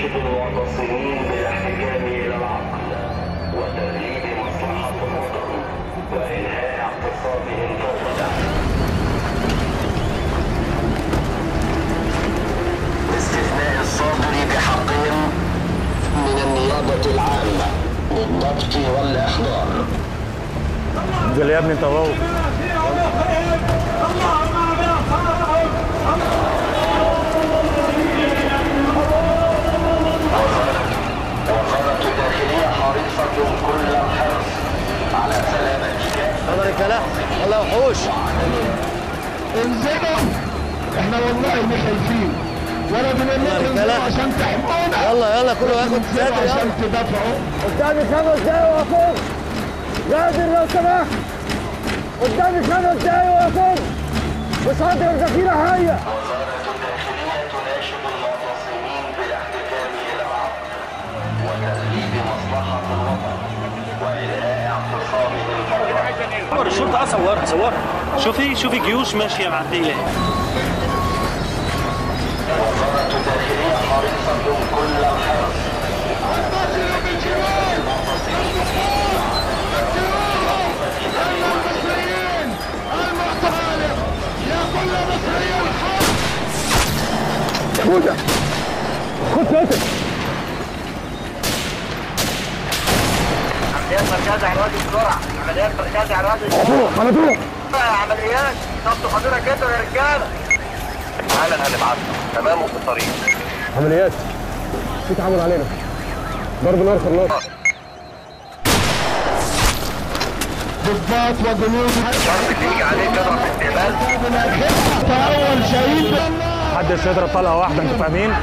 تناشد المعتصمين بالاحتكام الى العقل وتغليب مصلحه الوطن وانهاء اعتصامهم فوق دعم باستثناء الصادر بحقهم من النيابه العامه للضبط والاحضار انزل يا ابني انت وهو وزاره الداخليه حريصه كل الحرص على سلامه كافه يلا رجاله يلا وحوش انزلوا احنا والله ما خايفين ولا بنقول لكم رجالة. انزلوا عشان تحمونا يلا يلا كله ياخد انزلوا ساتر يلا عشان تدافعوا قدامي خمس دقايق وقفوا قادر لو سمحت قدامي خمس دقايق وقفوا مش هقدر الذخيرة حية وزاره الداخليه تناشد المعتصمين بالاحتكام الى العقل وتغليب مصلحه الوطن وانهاء اعتصامهم فوق صور الشرطة صورها صورها شوفي شوفي جيوش ماشية معدية وزاره الداخليه حريصه كل الحرص على سلامه كافه المعتصمين المصريين المعترف يا كل مصري الحق بوجة خد ساتر عمليات مركزة على الوادي بسرعة عمليات مركزة على الوادي طول على طول عمليات ضبط خطيرة جدا يا رجالة حالا هنبعث تمام في الطريق عمليات في تعامل علينا ضرب نار خلاص ضباط وجنود شرط تيجي عليك تضرب استقبال من الخطة أول شهيد محدش يضرب طلقة واحدة انتوا فاهمين؟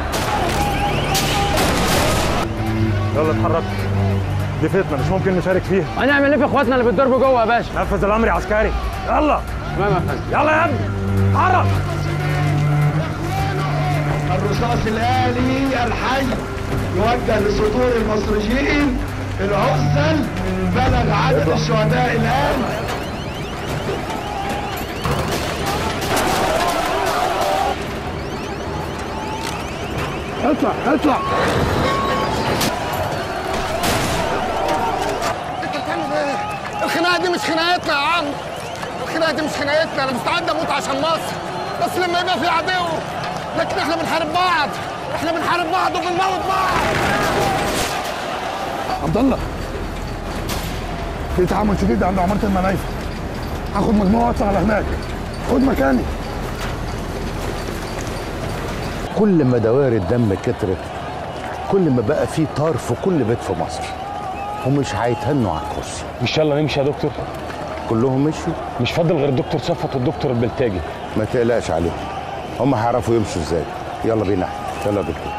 يلا اتحرك دي فتنة مش ممكن نشارك فيها هنعمل ايه في اخواتنا اللي بيتضربوا جوه يا باشا نفذ الأمر يا عسكري يلا تمام يا فندم يلا يا ابني اتحرك الرصاص الآلي الحي يوجه لصدور المصريين العزل بلغ عدد الشهداء الآن اطلع اطلع انت بتعمل ايه؟ الخناقه دي مش خناقتنا يا عم الخناقه دي مش خناقتنا انا مستعد اموت عشان مصر بس لما يبقى في عدو لكن احنا بنحارب بعض احنا بنحارب بعض وبنموت بعض عبد الله في تعامل شديد عند عمارة المنايفة هاخد مجموعة واطلع على هناك خد مكاني كل ما دوائر الدم كترت كل ما بقى في طار في كل بيت في مصر ومش هيتهنوا على الكرسي ان شاء الله نمشي يا دكتور كلهم مشوا مش فاضل غير الدكتور صفت والدكتور البلتاجي ما تقلقش عليهم هم هيعرفوا يمشوا ازاي يلا بينا يلا يا دكتور